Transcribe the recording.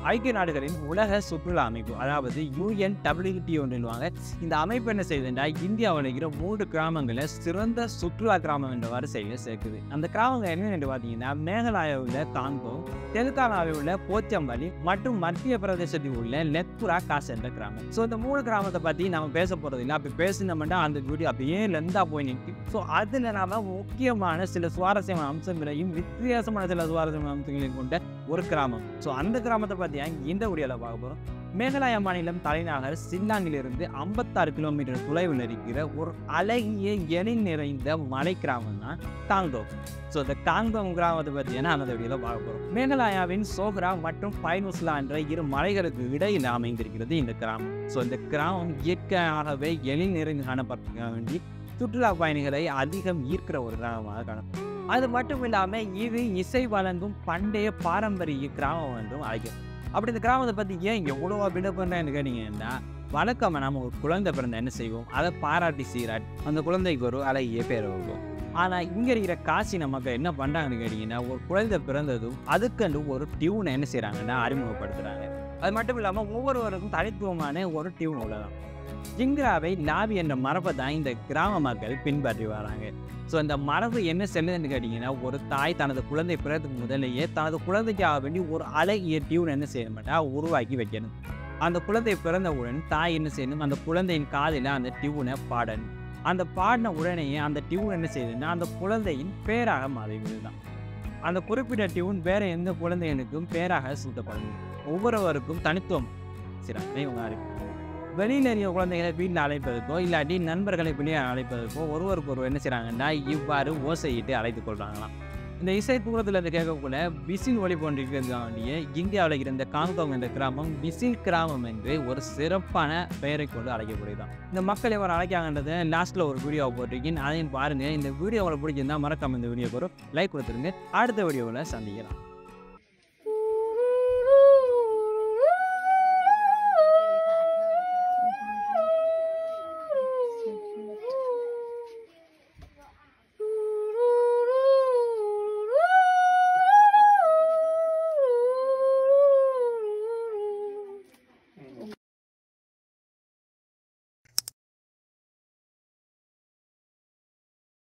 ஐக்கிய நாடுகளின் உலக சுற்றுலா அமைப்பு அதாவது யூஎன் டபிள்யூடி ஒன்றுவாங்க இந்த அமைப்பு என்ன செய்யுதுன்னா இந்தியாவில் இருக்கிற மூன்று கிராமங்களை சிறந்த சுற்றுலா கிராமம் என்ற வரிசையில் சேர்க்குது அந்த கிராமங்கள் என்னென்னு பார்த்தீங்கன்னா மேகாலயாவில் உள்ள காங்கோ தெலுங்கானாவில் உள்ள போச்சம்பள்ளி மற்றும் மத்திய பிரதேசத்தில் உள்ள லெத்புரா காஸ் என்ற கிராமம் ஸோ இந்த மூணு கிராமத்தை பற்றி நம்ம பேச போகிறது இல்லை அப்படி பேசினோம்னா அந்த வீடியோ அப்படியே லெந்தாக போய் நிற்கும் ஸோ அதில் நாம முக்கியமான சில சுவாரஸ்யமான அம்சங்களையும் வித்தியாசமான சில சுவாரஸ்யமான அம்சங்களையும் கொண்ட ஒரு கிராமம் ஸோ அந்த கிராமத்தை பற்றி இந்த வீடியோவில் பார்க்க போகிறோம் மேகாலயா மாநிலம் தலைநகர் சில்லாங்கிலிருந்து ஐம்பத்தாறு கிலோமீட்டர் தொலைவில் இருக்கிற ஒரு அழகிய எழில் நிறைந்த மலை கிராமம் தான் காங்கோங் ஸோ இந்த காங்கோங் கிராமத்தை பற்றி நான் அந்த வீடியோவில் பார்க்க போகிறோம் மேகாலயாவின் சோக்ரா மற்றும் பைனுஸ்லா என்ற இரு மலைகளுக்கு இடையில் அமைந்திருக்கிறது இந்த கிராமம் ஸோ இந்த கிராமம் இயற்கையாகவே எழில் நிறைந்து காணப்பட வேண்டி சுற்றுலா பயணிகளை அதிகம் ஈர்க்கிற ஒரு கிராமமாக காணப்படும் அது மட்டும் இல்லாமல் இது இசை வழங்கும் பண்டைய பாரம்பரிய கிராமம் என்றும் அழைக்கும் அப்படி இந்த கிராமத்தை பற்றி ஏன் எவ்வளோ விட பண்ணுறேன்னு கேட்டீங்கன்னா வழக்கமாக நம்ம ஒரு குழந்தை பிறந்த என்ன செய்வோம் அதை பாராட்டி சீராட்டி அந்த குழந்தைக்கு ஒரு அழகிய பேர் வைப்போம் ஆனால் இங்கே இருக்கிற காசின மக்கள் என்ன பண்ணுறாங்கன்னு கேட்டிங்கன்னா ஒரு குழந்தை பிறந்ததும் அதுக்கண்டு ஒரு டியூனை என்ன செய்கிறாங்கன்னா அறிமுகப்படுத்துகிறாங்க அது மட்டும் இல்லாமல் ஒவ்வொருவருக்கும் தனித்துவமான ஒரு டியூன் உள்ளதான் ஜிங்ராவை லாவி என்ற மரபை தான் இந்த கிராம மக்கள் பின்பற்றி வராங்க ஸோ இந்த மரபு என்ன செல்லுதுன்னு கேட்டிங்கன்னா ஒரு தாய் தனது குழந்தை பிறகு முதலேயே தனது குழந்தைக்காக வேண்டி ஒரு அழகிய டியூன் என்ன செய்யணும்னா உருவாக்கி வைக்கணும் அந்த குழந்தை பிறந்தவுடன் தாய் என்ன செய்யணும் அந்த குழந்தையின் காதில் அந்த டியூனை பாடணும் அந்த பாடின உடனேயே அந்த டியூன் என்ன செய்யுதுன்னா அந்த குழந்தையின் பேராக மாறிவிடுது தான் அந்த குறிப்பிட்ட டியூன் வேற எந்த குழந்தைகளுக்கும் பேராக சூட்டப்படுது ஒவ்வொருவருக்கும் தனித்துவம் சிறந்த இவங்க இருக்கு வெளியில் இருக்கிற குழந்தைகளை வீட்டில் அழைப்பதற்கோ இல்லாட்டி நண்பர்களை வெளியே அழைப்பதற்கோ ஒருவருக்கு ஒருவர் என்ன செய்கிறாங்கன்னா இவ்வாறு ஓசையிட்டு அழைத்து கொள்கிறாங்களாம் இந்த இசை தூரத்தில் இருந்து கேட்கக்குள்ள விசில் ஒளி போன்றிருக்கிறதாண்டிய இந்தியாவில் இருந்த காங்கோங் என்ற கிராமம் விசில் கிராமம் என்று ஒரு சிறப்பான பெயரை கொண்டு அழைக்கப்படுதான் இந்த மக்கள் எவ்வாறு அழைக்காங்கன்றதை லாஸ்ட்டில் ஒரு வீடியோ போட்டிருக்கேன் அதையும் பாருங்கள் இந்த வீடியோ உங்களுக்கு பிடிச்சிருந்தா மறக்காம இந்த வீடியோ ஒரு லைக் கொடுத்துருங்க அடுத்த வீடியோவில் சந்திக்கலாம்